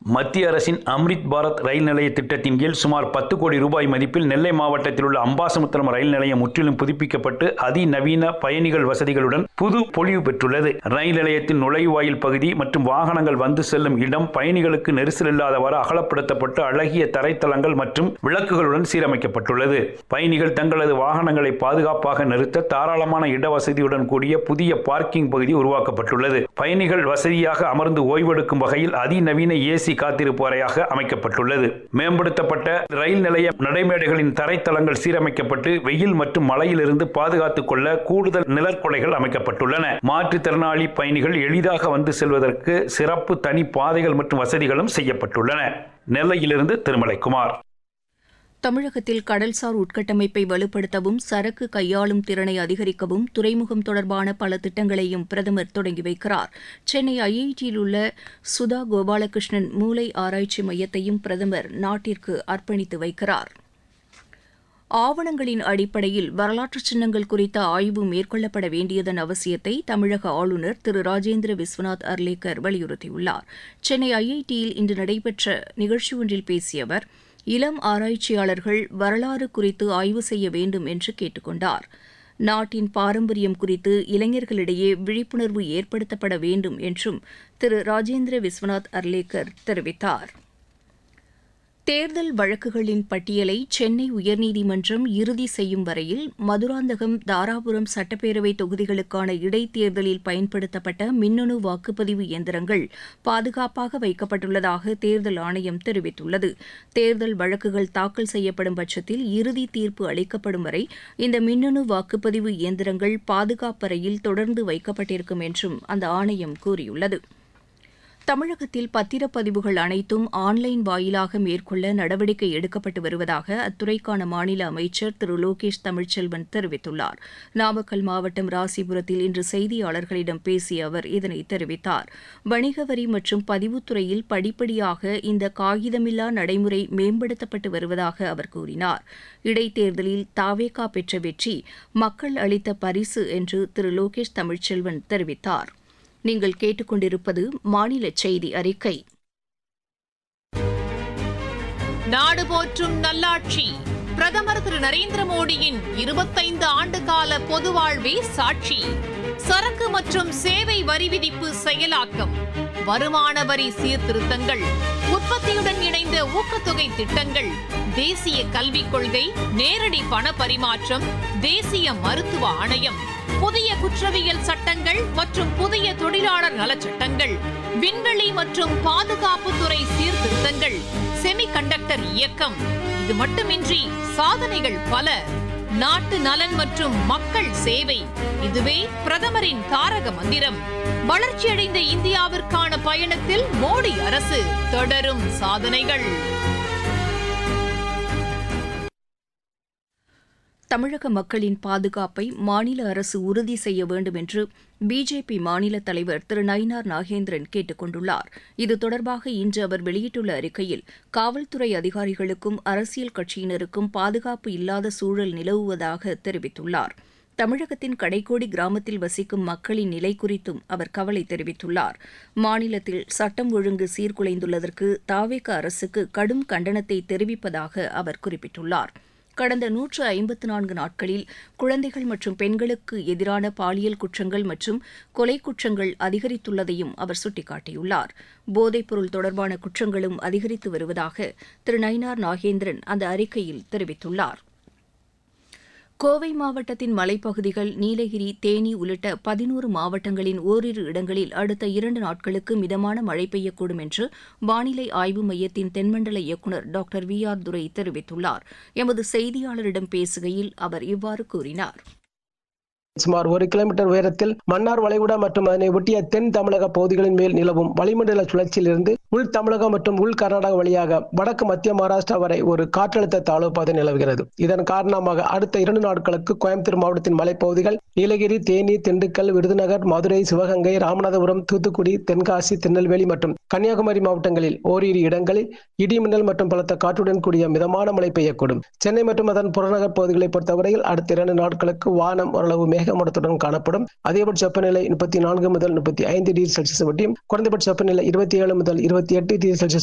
மத்திய அரசின் அம்ரித் பாரத் ரயில் நிலைய திட்டத்தின் கீழ் சுமார் பத்து கோடி ரூபாய் மதிப்பில் நெல்லை மாவட்டத்தில் உள்ள அம்பாசமுத்திரம் ரயில் நிலையம் முற்றிலும் புதுப்பிக்கப்பட்டு அதிநவீன பயணிகள் வசதிகளுடன் புது பொலிவு பெற்றுள்ளது ரயில் நிலையத்தின் நுழைவாயில் பகுதி மற்றும் வாகனங்கள் வந்து செல்லும் இடம் பயணிகளுக்கு நெரிசல் இல்லாதவாறு அகலப்படுத்தப்பட்டு அழகிய தரைத்தளங்கள் மற்றும் விளக்குகளுடன் சீரமைக்கப்பட்டுள்ளது பயணிகள் தங்களது வாகனங்களை பாதுகாப்பாக நிறுத்த தாராளமான இடவசதியுடன் கூடிய புதிய பார்க்கிங் பகுதி உருவாக்கப்பட்டுள்ளது பயணிகள் வசதியாக அமர்ந்து ஓய்வெடுக்கும் வகையில் அதிநவீன ஏசி காத்திருப்பு அறையாக அமைக்கப்பட்டுள்ளது மேம்படுத்தப்பட்ட ரயில் நிலைய நடைமேடைகளின் தரைத்தளங்கள் சீரமைக்கப்பட்டு வெயில் மற்றும் மழையிலிருந்து பாதுகாத்துக் கொள்ள கூடுதல் நிழற்குடைகள் அமைக்கப்பட்டுள்ளன மாற்றுத்திறனாளி பயணிகள் எளிதாக வந்து செல்வதற்கு சிறப்பு தனி பாதைகள் மற்றும் வசதிகளும் செய்யப்பட்டுள்ளன நெல்லையிலிருந்து திருமலைக்குமார் தமிழகத்தில் கடல்சார் உட்கட்டமைப்பை வலுப்படுத்தவும் சரக்கு கையாளும் திறனை அதிகரிக்கவும் துறைமுகம் தொடர்பான பல திட்டங்களையும் பிரதமர் தொடங்கி வைக்கிறார் சென்னை ஐஐடியில் உள்ள சுதா கோபாலகிருஷ்ணன் மூளை ஆராய்ச்சி மையத்தையும் பிரதமர் நாட்டிற்கு அர்ப்பணித்து வைக்கிறார் ஆவணங்களின் அடிப்படையில் வரலாற்று சின்னங்கள் குறித்த ஆய்வு மேற்கொள்ளப்பட வேண்டியதன் அவசியத்தை தமிழக ஆளுநர் திரு ராஜேந்திர விஸ்வநாத் அர்லேக்கர் வலியுறுத்தியுள்ளார் சென்னை ஐஐடியில் இன்று நடைபெற்ற நிகழ்ச்சி ஒன்றில் பேசிய அவர் இளம் ஆராய்ச்சியாளர்கள் வரலாறு குறித்து ஆய்வு செய்ய வேண்டும் என்று கேட்டுக்கொண்டார் நாட்டின் பாரம்பரியம் குறித்து இளைஞர்களிடையே விழிப்புணர்வு ஏற்படுத்தப்பட வேண்டும் என்றும் திரு ராஜேந்திர விஸ்வநாத் அர்லேக்கர் தெரிவித்தார் தேர்தல் வழக்குகளின் பட்டியலை சென்னை உயர்நீதிமன்றம் இறுதி செய்யும் வரையில் மதுராந்தகம் தாராபுரம் சட்டப்பேரவை தொகுதிகளுக்கான இடைத்தேர்தலில் பயன்படுத்தப்பட்ட மின்னணு வாக்குப்பதிவு இயந்திரங்கள் பாதுகாப்பாக வைக்கப்பட்டுள்ளதாக தேர்தல் ஆணையம் தெரிவித்துள்ளது தேர்தல் வழக்குகள் தாக்கல் செய்யப்படும் பட்சத்தில் இறுதி தீர்ப்பு அளிக்கப்படும் வரை இந்த மின்னணு வாக்குப்பதிவு இயந்திரங்கள் பாதுகாப்பறையில் தொடர்ந்து வைக்கப்பட்டிருக்கும் என்றும் அந்த ஆணையம் கூறியுள்ளது தமிழகத்தில் பத்திரப்பதிவுகள் அனைத்தும் ஆன்லைன் வாயிலாக மேற்கொள்ள நடவடிக்கை எடுக்கப்பட்டு வருவதாக அத்துறைக்கான மாநில அமைச்சர் திரு லோகேஷ் தமிழ்ச்செல்வன் தெரிவித்துள்ளார் நாமக்கல் மாவட்டம் ராசிபுரத்தில் இன்று செய்தியாளர்களிடம் பேசிய அவர் இதனை தெரிவித்தார் வணிக வரி மற்றும் பதிவுத்துறையில் படிப்படியாக இந்த காகிதமில்லா நடைமுறை மேம்படுத்தப்பட்டு வருவதாக அவர் கூறினார் இடைத்தேர்தலில் தாவேகா பெற்ற வெற்றி மக்கள் அளித்த பரிசு என்று திரு லோகேஷ் தமிழ்ச்செல்வன் தெரிவித்தார் நீங்கள் கேட்டுக்கொண்டிருப்பது மாநில செய்தி அறிக்கை நாடு போற்றும் நல்லாட்சி பிரதமர் திரு நரேந்திர மோடியின் இருபத்தைந்து ஆண்டு கால பொது வாழ்வே சாட்சி சரக்கு மற்றும் சேவை வரி விதிப்பு செயலாக்கம் வருமான வரி சீர்திருத்தங்கள் உற்பத்தியுடன் இணைந்த ஊக்கத்தொகை திட்டங்கள் தேசிய கல்விக் கொள்கை நேரடி பண பரிமாற்றம் தேசிய மருத்துவ ஆணையம் புதிய குற்றவியல் சட்டங்கள் மற்றும் புதிய தொழிலாளர் நலச்சட்டங்கள் விண்வெளி மற்றும் பாதுகாப்புத்துறை சீர்திருத்தங்கள் செமிகண்டக்டர் இயக்கம் இது மட்டுமின்றி சாதனைகள் பல நாட்டு நலன் மற்றும் மக்கள் சேவை இதுவே பிரதமரின் தாரக மந்திரம் வளர்ச்சியடைந்த இந்தியாவிற்கான பயணத்தில் மோடி அரசு தொடரும் சாதனைகள் தமிழக மக்களின் பாதுகாப்பை மாநில அரசு உறுதி செய்ய வேண்டும் என்று பிஜேபி மாநில தலைவர் திரு நயினார் நாகேந்திரன் கேட்டுக் கொண்டுள்ளார் இது தொடர்பாக இன்று அவர் வெளியிட்டுள்ள அறிக்கையில் காவல்துறை அதிகாரிகளுக்கும் அரசியல் கட்சியினருக்கும் பாதுகாப்பு இல்லாத சூழல் நிலவுவதாக தெரிவித்துள்ளார் தமிழகத்தின் கடைக்கோடி கிராமத்தில் வசிக்கும் மக்களின் நிலை குறித்தும் அவர் கவலை தெரிவித்துள்ளார் மாநிலத்தில் சட்டம் ஒழுங்கு சீர்குலைந்துள்ளதற்கு தாவேக அரசுக்கு கடும் கண்டனத்தை தெரிவிப்பதாக அவர் குறிப்பிட்டுள்ளார் கடந்த நூற்று ஐம்பத்து நான்கு நாட்களில் குழந்தைகள் மற்றும் பெண்களுக்கு எதிரான பாலியல் குற்றங்கள் மற்றும் கொலை குற்றங்கள் அதிகரித்துள்ளதையும் அவர் சுட்டிக்காட்டியுள்ளார் போதைப்பொருள் தொடர்பான குற்றங்களும் அதிகரித்து வருவதாக திரு நயினார் நாகேந்திரன் அந்த அறிக்கையில் தெரிவித்துள்ளார் கோவை மாவட்டத்தின் மலைப்பகுதிகள் நீலகிரி தேனி உள்ளிட்ட பதினோரு மாவட்டங்களின் ஓரிரு இடங்களில் அடுத்த இரண்டு நாட்களுக்கு மிதமான மழை பெய்யக்கூடும் என்று வானிலை ஆய்வு மையத்தின் தென்மண்டல இயக்குநர் டாக்டர் வி ஆர் துரை தெரிவித்துள்ளார் எமது செய்தியாளரிடம் பேசுகையில் அவர் இவ்வாறு கூறினார் சுமார் ஒரு கிலோமீட்டர் உயரத்தில் மன்னார் வளைகுடா மற்றும் அதனை ஒட்டிய தென் தமிழக பகுதிகளின் மேல் நிலவும் வளிமண்டல சுழற்சியிலிருந்து உள் தமிழகம் மற்றும் உள் கர்நாடகா வழியாக வடக்கு மத்திய மகாராஷ்டிரா வரை ஒரு காற்றழுத்த தாழ்வு பாதை நிலவுகிறது இதன் காரணமாக அடுத்த இரண்டு நாட்களுக்கு கோயம்புத்தூர் மாவட்டத்தின் மலைப்பகுதிகள் நீலகிரி தேனி திண்டுக்கல் விருதுநகர் மதுரை சிவகங்கை ராமநாதபுரம் தூத்துக்குடி தென்காசி திருநெல்வேலி மற்றும் கன்னியாகுமரி மாவட்டங்களில் ஓரிரு இடங்களில் இடிமின்னல் மற்றும் பலத்த காற்றுடன் கூடிய மிதமான மழை பெய்யக்கூடும் சென்னை மற்றும் அதன் புறநகர் பகுதிகளை பொறுத்தவரையில் அடுத்த இரண்டு நாட்களுக்கு வானம் ஓரளவு மேகமூட்டத்துடன் காணப்படும் அதிகபட்ச வெப்பநிலை முப்பத்தி நான்கு முதல் முப்பத்தி ஐந்து டிகிரி செல்சியஸ் வட்டியும் குறைந்தபட்ச வெப்பநிலை இருபத்தி ஏழு முதல் இருபத்தி எட்டு டிகிரி செல்சியஸ்